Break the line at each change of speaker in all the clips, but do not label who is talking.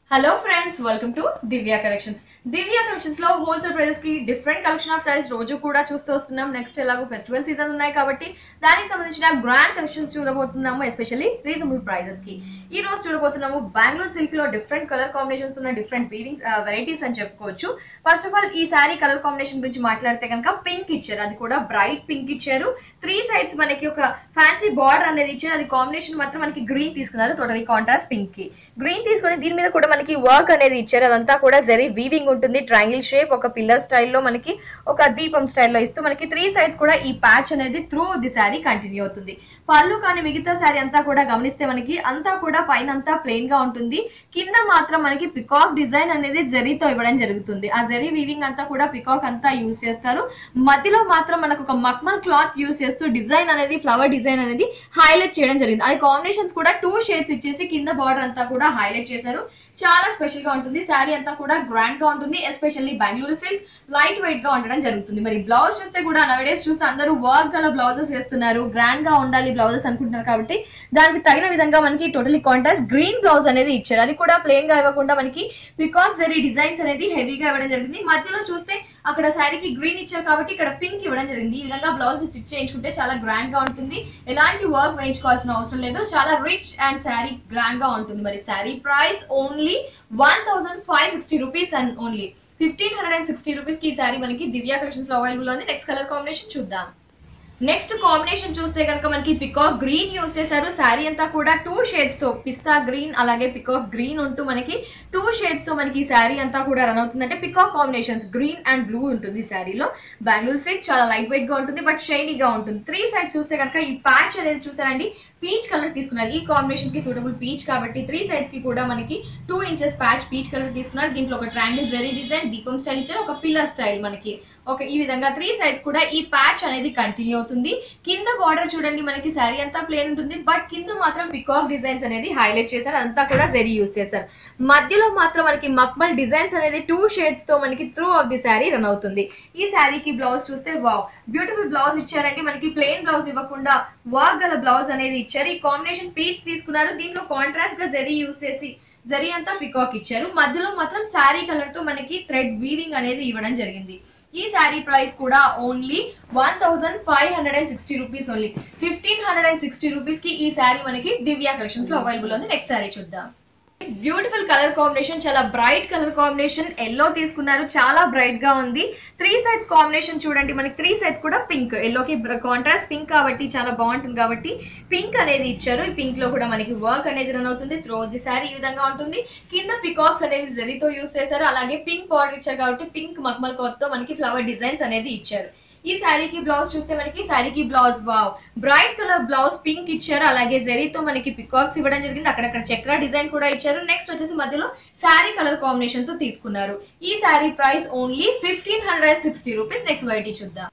hello friends welcome to Divya collections Divya collections లో wholesale prices కి different collection of saris రోజు కూడా చూస్తూ వస్తున్నాం నెక్స్ట్ ఎలాగో ఫెస్టివల్ సీజన్ ఉన్నాయి కాబట్టి దానికి సంబంధించిన గ్రాండ్ కలెక్షన్స్ చూడబోతున్నాము ఎస్పెషల్లీ రీజనబుల్ ప్రైజెస్ కి ఈ రోజు చూడబోతున్నాము బెంగళూరు సిల్క్ లో డిఫరెంట్ కలర్ కాంబినేషన్స్ ఉన్న డిఫరెంట్ వీవింగ్ వెరైటీస్ అని చెప్పుకోవచ్చు ఫస్ట్ ఆఫ్ ఆల్ ఈ శారీ కలర్ కాంబినేషన్ గురించి మాట్లాడితే కనుక పింక్ ఇచ్చారు అది కూడా బ్రైట్ పింక్ ఇచ్చారు త్రీ సైడ్స్ మనకి ఒక ఫ్యాన్సీ బార్డర్ అనేది ఇచ్చారు అది కాంబినేషన్ మాత్రం మనకి గ్రీన్ తీసుకున్నారు టోటలీ కాంట్రాస్ట్ పింక్ కి గ్రీన్ తీసుకొని దీని మీద కూడా మనకి వర్క్ అనేది ఇచ్చారు అదంతా కూడా జరీ వీవింగ్ ఉంటుంది ట్రయాంగిల్ షేప్ ఒక పిల్లర్ స్టైల్లో మనకి ఒక దీపం స్టైల్లో ఇస్తూ మనకి త్రీ సైడ్స్ కూడా ఈ ప్యాచ్ అనేది త్రూ ది శారీ కంటిన్యూ అవుతుంది పళ్ళు కానీ మిగతా శారీ అంతా కూడా గమనిస్తే మనకి అంతా కూడా పైన అంతా ప్లెయిన్ గా ఉంటుంది కింద మాత్రం మనకి పికాక్ డిజైన్ అనేది జరీతో ఇవ్వడం జరుగుతుంది ఆ జరీ వీవింగ్ అంతా కూడా పికాక్ అంతా యూస్ చేస్తారు మధ్యలో మాత్రం మనకు ఒక మక్మల్ క్లాత్ యూస్ చేస్తూ డిజైన్ అనేది ఫ్లవర్ డిజైన్ అనేది హైలైట్ చేయడం జరిగింది అది కాంబినేషన్స్ కూడా టూ షేడ్స్ ఇచ్చేసి కింద బార్డర్ అంతా కూడా హైలైట్ చేశారు చాలా స్పెషల్ గా ఉంటుంది శారీ అంతా కూడా గ్రాండ్ గా ఉంటుంది especially Bengaluru silk light weight గా ఉండడం జరుగుతుంది మరి బ్లౌజ్ చూస్తే కూడా నవడేస్ చూస్తే అందరూ వర్క్ గల బ్లౌజెస్ వేస్తున్నారు గ్రాండ్ గా ఉండాలి బ్లౌజెస్ అనుకుంటున్నారు కాబట్టి దానికి తగిన విధంగా మనకి టోటలీ కాంట్రాస్ట్ గ్రీన్ బ్లౌజ్ అనేది ఇచ్చారు అది కూడా ప్లెయిన్ గా ఇవ్వకుండా మనకి పికాక్ జరీ డిజైన్స్ అనేది హెవీగా ఇవ్వడం జరిగింది మధ్యలో చూస్తే అక్కడ శారీకి గ్రీన్ ఇచ్చారు కాబట్టి ఇక్కడ పింక్ ఇవ్వడం జరిగింది ఈ విధంగా బ్లౌజ్ ని స్టిచ్ చేయించుకుంటే చాలా గ్రాండ్ గా ఉంటుంది ఎలాంటి వర్క్ వేయించుకోవాల్సిన అవసరం లేదు చాలా రిచ్ అండ్ శారీ గ్రాండ్ గా ఉంటుంది మరి sari price only one thousand five sixty rupees and only fifteen hundred and sixty rupees కి ఈ శారీ మనకి దివ్య కలెక్షన్స్ లో అవైలబుల్ ఉంది నెక్స్ట్ కలర్ కాంబినేషన్ చూద్దాం నెక్స్ట్ కాంబినేషన్ చూస్తే కనుక మనకి పికాక్ గ్రీన్ యూస్ చేశారు శారీ అంతా కూడా టూ షేడ్స్ తో పిస్తా గ్రీన్ అలాగే పికాక్ గ్రీన్ ఉంటూ మనకి టూ షేడ్స్ తో మనకి శారీ అంతా కూడా రన్ అవుతుంది అంటే peacock combinations green and blue ఉంటుంది శారీలో బెంగళూరు సిల్క్ చాలా లైట్ వెయిట్ గా ఉంటుంది బట్ షైనీగా ఉంటుంది త్రీ సైడ్స్ చూస్తే కనుక ఈ ప్యాచ్ అనేది చూసారండి పీచ్ కలర్ తీసుకున్నారు ఈ కాంబినేషన్ కి సూటబుల్ పీచ్ కాబట్టి త్రీ సైడ్స్ కి కూడా మనకి two inches patch peach colour తీసుకున్నారు దీంట్లో ఒక ట్రాంగిల్ జరీ డిజైన్ దీపం స్టైల్ ఇచ్చారు ఒక పిల్లర్ స్టైల్ మనకి ఒక ఈ విధంగా త్రీ సైడ్స్ కూడా ఈ ప్యాచ్ అనేది కంటిన్యూ అవుతుంది కింద బార్డర్ చూడండి మనకి శారీ అంతా ప్లేన్ ఉంటుంది బట్ కింద మాత్రం పికాక్ డిజైన్స్ అనేది హైలైట్ చేశారు అంతా కూడా జరీ యూస్ చేశారు మధ్యలో మాత్రం మనకి మక్మల్ డిజైన్స్ అనేది టూ షేడ్స్ తో మనకి through of the sari run అవుతుంది ఈ శారీకి బ్లౌజ్ చూస్తే వావ్ బ్యూటిఫుల్ బ్లౌజ్ ఇచ్చారండి మనకి ప్లెయిన్ బ్లౌజ్ ఇవ్వకుండా వర్క్ గల బ్లౌజ్ అనేది ఇచ్చారు ఈ కాంబినేషన్ పీచ్ తీసుకున్నారు దీంట్లో కాంట్రాస్ట్ గా జరీ యూస్ చేసి జరీ అంతా పికాక్ ఇచ్చారు మధ్యలో మాత్రం శారీ కలర్ తో మనకి థ్రెడ్ వీవింగ్ అనేది ఇవ్వడం జరిగింది ఈ శారీ ప్రైస్ కూడా only one thousand five hundred and sixty rupees only fifteen hundred and sixty rupees కి ఈ శారీ మనకి దివ్య కలెక్షన్స్ లో అవైలబుల్ ఉంది నెక్స్ట్ శారీ చూద్దాం బ్యూటిఫుల్ కలర్ కాంబినేషన్ చాలా బ్రైట్ కలర్ కాంబినేషన్ ఎల్లో తీసుకున్నారు చాలా బ్రైట్ గా ఉంది త్రీ సైడ్స్ కాంబినేషన్ చూడండి మనకి త్రీ సైడ్స్ కూడా పింక్ ఎల్లోకి కాంట్రాస్ట్ పింక్ కాబట్టి చాలా బాగుంటుంది కాబట్టి పింక్ అనేది ఇచ్చారు ఈ పింక్ లో కూడా మనకి వర్క్ అనేది రన్ అవుతుంది త్రో ది శారీ ఈ విధంగా ఉంటుంది కింద పికాక్స్ అనేది జరీతో యూస్ చేశారు అలాగే పింక్ బార్డర్ ఇచ్చారు కాబట్టి పింక్ మక్మల్ క్లాత్ తో మనకి ఫ్లవర్ డిజైన్స్ అనేది ఇచ్చారు ఈ శారీకి బ్లౌజ్ చూస్తే మనకి శారీకి blouse wow bright colour blouse pink ఇచ్చారు అలాగే జరీతో మనకి పికాక్స్ ఇవ్వడం జరిగింది అక్కడక్కడ చక్ర డిజైన్ కూడా ఇచ్చారు నెక్స్ట్ వచ్చేసి మధ్యలో శారీ కలర్ కాంబినేషన్ తో తీసుకున్నారు ఈ sari price only fifteen hundred sixty rupees next వైటీ చూద్దాం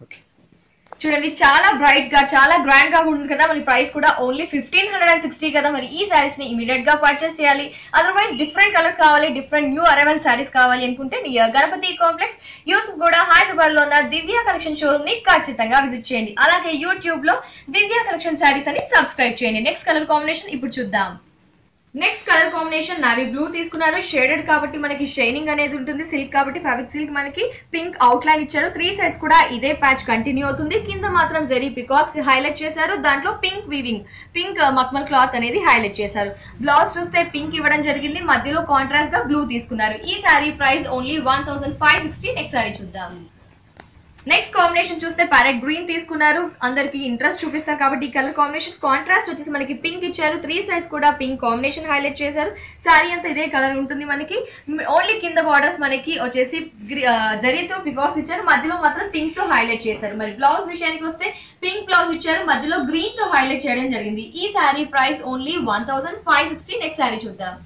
చూడండి చాలా బ్రైట్ గా చాలా గ్రాండ్ గా ఉంటుంది కదా మరి ప్రైస్ కూడా only fifteen hundred and sixty కదా మరి ఈ శారీస్ ని ఇమీడియట్ గా పర్చేస్ చేయాలి అదర్వైజ్ డిఫరెంట్ కలర్ కావాలి డిఫరెంట్ న్యూ అరైవల్ శారీస్ కావాలి అనుకుంటే నియర్ గణపతి కాంప్లెక్స్ యూసుఫ్ కూడా హైదరాబాద్ లో ఉన్న దివ్య కలెక్షన్ షోరూమ్ ని ఖచ్చితంగా విజిట్ చేయండి అలాగే యూట్యూబ్ లో దివ్య కలెక్షన్ శారీస్ అని సబ్స్క్రైబ్ చేయండి నెక్స్ట్ కలర్ కాంబినేషన్ ఇప్పుడు చూద్దాం next colour combination navy blue తీసుకున్నారు షేడెడ్ కాబట్టి మనకి షైనింగ్ అనేది ఉంటుంది సిల్క్ కాబట్టి ఫ్యాబ్రిక్ సిల్క్ మనకి పింక్ అవుట్ లైన్ ఇచ్చారు త్రీ సైడ్స్ కూడా ఇదే ప్యాచ్ కంటిన్యూ అవుతుంది కింద మాత్రం జరీ పికాక్స్ హైలైట్ చేశారు దాంట్లో పింక్ వీవింగ్ పింక్ మక్మల్ క్లాత్ అనేది హైలైట్ చేశారు బ్లౌజ్ చూస్తే పింక్ ఇవ్వడం జరిగింది మధ్యలో కాంట్రాస్ట్ గా బ్లూ తీసుకున్నారు ఈ sari price only one thousand five sixty next sari చూద్దాం నెక్స్ట్ కాంబినేషన్ చూస్తే ప్యారెట్ గ్రీన్ తీసుకున్నారు అందరికి ఇంట్రెస్ట్ చూపిస్తారు కాబట్టి ఈ కలర్ కాంబినేషన్ కాంట్రాస్ట్ వచ్చేసి మనకి పింక్ ఇచ్చారు త్రీ సైడ్స్ కూడా పింక్ కాంబినేషన్ హైలైట్ చేశారు శారీ అంతా ఇదే కలర్ ఉంటుంది మనకి ఓన్లీ కింద బార్డర్స్ మనకి వచ్చేసి జరీతో పికాక్స్ ఇచ్చారు మధ్యలో మాత్రం పింక్ తో హైలైట్ చేశారు మరి బ్లౌజ్ విషయానికి వస్తే పింక్ బ్లౌజ్ ఇచ్చారు మధ్యలో గ్రీన్ తో హైలైట్ చేయడం జరిగింది ఈ sari price only one thousand five sixty next sari చూద్దాం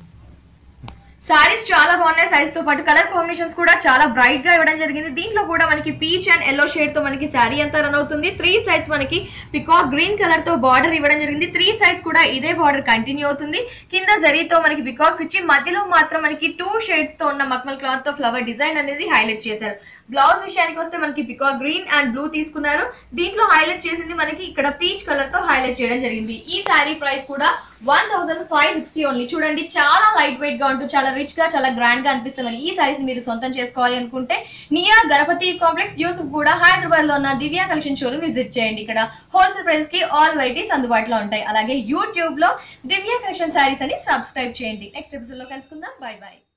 శారీస్ చాలా బాగున్నాయి సైజ్ తో పాటు కలర్ కాంబినేషన్స్ కూడా చాలా బ్రైట్ గా ఇవ్వడం జరిగింది దీంట్లో కూడా మనకి పీచ్ అండ్ ఎల్లో షేడ్ తో మనకి శారీ అంతా రన్ అవుతుంది త్రీ సైడ్స్ మనకి పికాక్ గ్రీన్ కలర్ తో బార్డర్ ఇవ్వడం జరిగింది త్రీ సైడ్స్ కూడా ఇదే బార్డర్ కంటిన్యూ అవుతుంది కింద జరీతో మనకి పికాక్స్ ఇచ్చి మధ్యలో మాత్రం మనకి టూ షేడ్స్ తో ఉన్న మక్మల్ క్లాత్ తో ఫ్లవర్ డిజైన్ అనేది హైలైట్ చేశారు బ్లౌజ్ విషయానికి వస్తే మనకి పికాక్ గ్రీన్ అండ్ బ్లూ తీసుకున్నారు దీంట్లో హైలైట్ చేసింది మనకి ఇక్కడ పీచ్ కలర్ తో హైలైట్ చేయడం జరిగింది ఈ శారీ ప్రైస్ కూడా one thousand five sixty only చూడండి చాలా లైట్ వెయిట్ గా ఉంటూ చాలా రిచ్ గా చాలా గ్రాండ్ గా అనిపిస్తామని ఈ సారీస్ మీరు సొంతం చేసుకోవాలి అనుకుంటే నియర్ గణపతి కాంప్లెక్స్ యూసుఫ్ కూడా హైదరాబాద్ లో ఉన్న దివ్య కలెక్షన్ షోరూమ్ విజిట్ చేయండి ఇక్కడ హోల్సేల్ ప్రైస్ కి ఆల్ వెరైటీస్ అందుబాటులో ఉంటాయి అలాగే యూట్యూబ్ లో దివ్య కలెక్షన్ సారీస్ అని సబ్స్క్రైబ్ చేయండి నెక్స్ట్ ఎపిసోడ్ లో కలుసుకుందాం బై బై